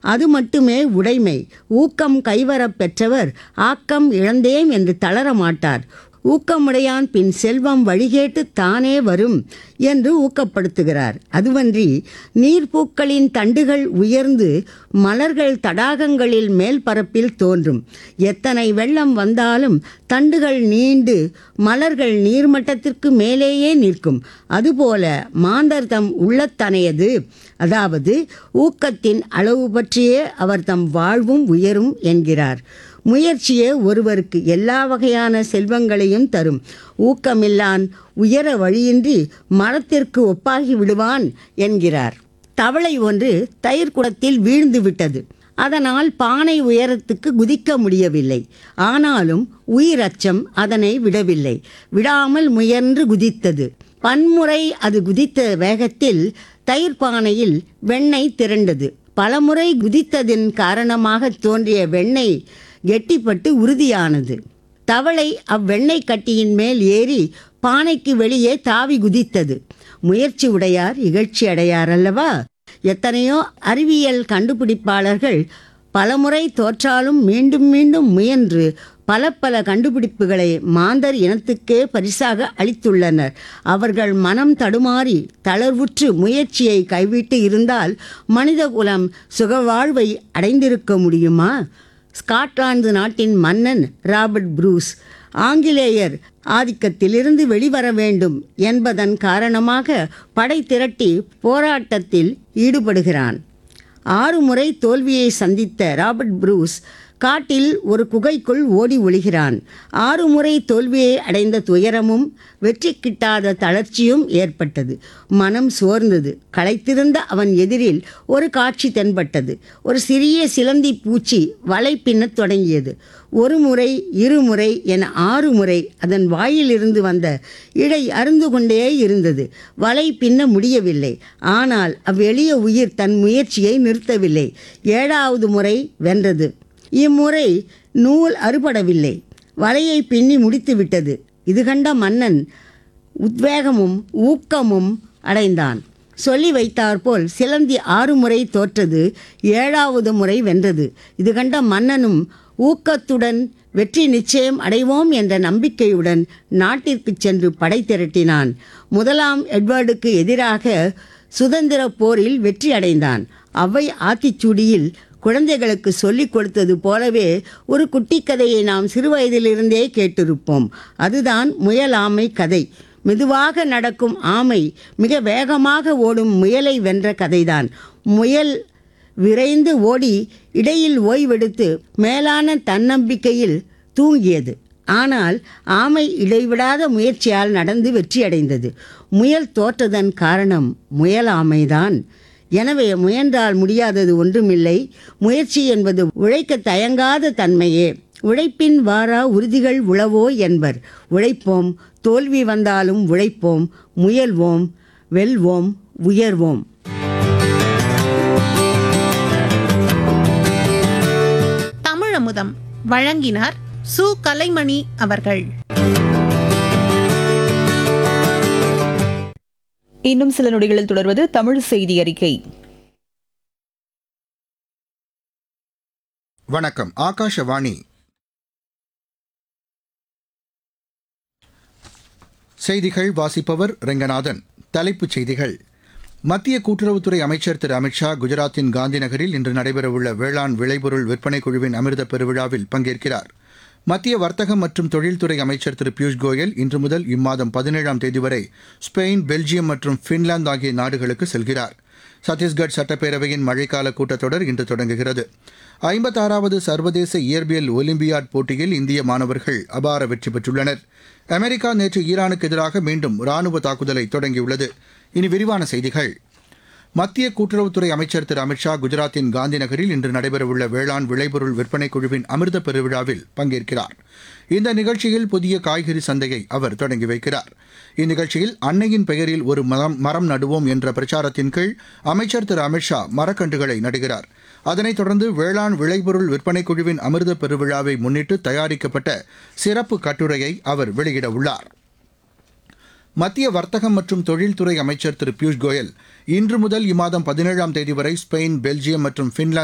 அது மட்டுமே உடைமை ஊக்கம் கைவரப் பெற்றவர் ஆக்கம் இழந்தேம் என்று தளர மாட்டார் ஊக்கமுடையான் பின் செல்வம் வழிகேட்டு தானே வரும் என்று ஊக்கப்படுத்துகிறார் அதுவன்றி நீர்ப்பூக்களின் தண்டுகள் உயர்ந்து மலர்கள் தடாகங்களில் மேல் பரப்பில் தோன்றும் எத்தனை வெள்ளம் வந்தாலும் தண்டுகள் நீண்டு மலர்கள் நீர்மட்டத்திற்கு மேலேயே நிற்கும் அதுபோல மாந்தர் தம் உள்ளத்தனையது அதாவது ஊக்கத்தின் அளவு பற்றியே அவர் தம் வாழ்வும் உயரும் என்கிறார் முயற்சியே ஒருவருக்கு எல்லா வகையான செல்வங்களையும் தரும் ஊக்கமில்லான் உயர வழியின்றி மரத்திற்கு ஒப்பாகி விடுவான் என்கிறார் தவளை ஒன்று தயிர் குடத்தில் வீழ்ந்து விட்டது அதனால் பானை உயரத்துக்கு குதிக்க முடியவில்லை ஆனாலும் உயிரச்சம் அதனை விடவில்லை விடாமல் முயன்று குதித்தது பன்முறை அது குதித்த வேகத்தில் தயிர் பானையில் வெண்ணெய் திரண்டது பலமுறை குதித்ததின் காரணமாக தோன்றிய வெண்ணெய் கெட்டிப்பட்டு உறுதியானது தவளை அவ்வெண்ணெய் கட்டியின் மேல் ஏறி பானைக்கு வெளியே தாவி குதித்தது முயற்சி உடையார் இகழ்ச்சி அடையார் அல்லவா எத்தனையோ அறிவியல் கண்டுபிடிப்பாளர்கள் பலமுறை தோற்றாலும் மீண்டும் மீண்டும் முயன்று பல பல கண்டுபிடிப்புகளை மாந்தர் இனத்துக்கே பரிசாக அளித்துள்ளனர் அவர்கள் மனம் தடுமாறி தளர்வுற்று முயற்சியை கைவிட்டு இருந்தால் மனிதகுலம் சுகவாழ்வை அடைந்திருக்க முடியுமா ஸ்காட்லாந்து நாட்டின் மன்னன் ராபர்ட் ப்ரூஸ் ஆங்கிலேயர் ஆதிக்கத்திலிருந்து வெளிவர வேண்டும் என்பதன் காரணமாக படை திரட்டி போராட்டத்தில் ஈடுபடுகிறான் ஆறு முறை தோல்வியை சந்தித்த ராபர்ட் ப்ரூஸ் காட்டில் ஒரு குகைக்குள் ஓடி ஒளிகிறான் ஆறு முறை தோல்வியை அடைந்த துயரமும் வெற்றி கிட்டாத தளர்ச்சியும் ஏற்பட்டது மனம் சோர்ந்தது களைத்திருந்த அவன் எதிரில் ஒரு காட்சி தென்பட்டது ஒரு சிறிய சிலந்தி பூச்சி வலை பின்னத் தொடங்கியது ஒரு முறை இருமுறை என ஆறு முறை அதன் வாயிலிருந்து வந்த இடை அருந்து கொண்டே இருந்தது வலை பின்ன முடியவில்லை ஆனால் அவ்வெளிய உயிர் தன் முயற்சியை நிறுத்தவில்லை ஏழாவது முறை வென்றது இம்முறை நூல் அறுபடவில்லை வலையை பின்னி முடித்து விட்டது இது கண்ட மன்னன் உத்வேகமும் ஊக்கமும் அடைந்தான் சொல்லி வைத்தாற்போல் சிலந்தி ஆறு முறை தோற்றது ஏழாவது முறை வென்றது இது கண்ட மன்னனும் ஊக்கத்துடன் வெற்றி நிச்சயம் அடைவோம் என்ற நம்பிக்கையுடன் நாட்டிற்கு சென்று படை திரட்டினான் முதலாம் எட்வர்டுக்கு எதிராக சுதந்திர போரில் வெற்றி அடைந்தான் அவ்வை ஆத்திச்சூடியில் குழந்தைகளுக்கு சொல்லிக் கொடுத்தது போலவே ஒரு குட்டி கதையை நாம் சிறுவயதிலிருந்தே கேட்டிருப்போம் அதுதான் முயல் ஆமை கதை மெதுவாக நடக்கும் ஆமை மிக வேகமாக ஓடும் முயலை வென்ற கதைதான் முயல் விரைந்து ஓடி இடையில் ஓய்வெடுத்து மேலான தன்னம்பிக்கையில் தூங்கியது ஆனால் ஆமை இடைவிடாத முயற்சியால் நடந்து வெற்றியடைந்தது முயல் தோற்றதன் காரணம் முயல் ஆமைதான் எனவே முயன்றால் முடியாதது ஒன்றுமில்லை முயற்சி என்பது உழைக்க தயங்காத தன்மையே உழைப்பின் வாரா உறுதிகள் உளவோ என்பர் உழைப்போம் தோல்வி வந்தாலும் உழைப்போம் முயல்வோம் வெல்வோம் உயர்வோம் தமிழமுதம் வழங்கினார் சு கலைமணி அவர்கள் இன்னும் சில நொடிகளில் தொடர்வது தமிழ் செய்தி அறிக்கை வணக்கம் ஆகாஷவாணி செய்திகள் வாசிப்பவர் ரெங்கநாதன் தலைப்புச் செய்திகள் மத்திய கூட்டுறவுத்துறை அமைச்சர் திரு அமித்ஷா குஜராத்தின் காந்தி நகரில் இன்று நடைபெறவுள்ள வேளாண் விளைபொருள் விற்பனை குழுவின் அமிர்த பெருவிழாவில் பங்கேற்கிறார் மத்திய வர்த்தகம் மற்றும் தொழில்துறை அமைச்சர் திரு பியூஷ் கோயல் இன்று முதல் இம்மாதம் பதினேழாம் தேதி வரை ஸ்பெயின் பெல்ஜியம் மற்றும் பின்லாந்து ஆகிய நாடுகளுக்கு செல்கிறார் சத்தீஸ்கட் சட்டப்பேரவையின் மழைக்கால கூட்டத்தொடர் இன்று தொடங்குகிறது ஐம்பத்தாறாவது சர்வதேச இயற்பியல் ஒலிம்பியாட் போட்டியில் இந்திய மாணவர்கள் அபார வெற்றி பெற்றுள்ளனர் அமெரிக்கா நேற்று ஈரானுக்கு எதிராக மீண்டும் ராணுவ தாக்குதலை தொடங்கியுள்ளது இனி விரிவான செய்திகள் மத்திய கூட்டுறவுத்துறை அமைச்சர் திரு அமித்ஷா குஜராத்தின் காந்தி நகரில் இன்று நடைபெறவுள்ள வேளாண் விளைபொருள் விற்பனை குழுவின் அமிர்த பெருவிழாவில் பங்கேற்கிறார் இந்த நிகழ்ச்சியில் புதிய காய்கறி சந்தையை அவர் தொடங்கி வைக்கிறார் இந்நிகழ்ச்சியில் அன்னையின் பெயரில் ஒரு மரம் மரம் நடுவோம் என்ற பிரச்சாரத்தின் கீழ் அமைச்சர் திரு அமித்ஷா மரக்கன்றுகளை நடுகிறார் அதனைத் தொடர்ந்து வேளாண் விளைபொருள் விற்பனை குழுவின் அமிர்த பெருவிழாவை முன்னிட்டு தயாரிக்கப்பட்ட சிறப்பு கட்டுரையை அவர் வெளியிட உள்ளார் மத்திய வர்த்தகம் மற்றும் தொழில்துறை அமைச்சர் திரு பியூஷ் கோயல் இன்று முதல் இம்மாதம் பதினேழாம் தேதி வரை ஸ்பெயின் பெல்ஜியம் மற்றும் பின்லாந்து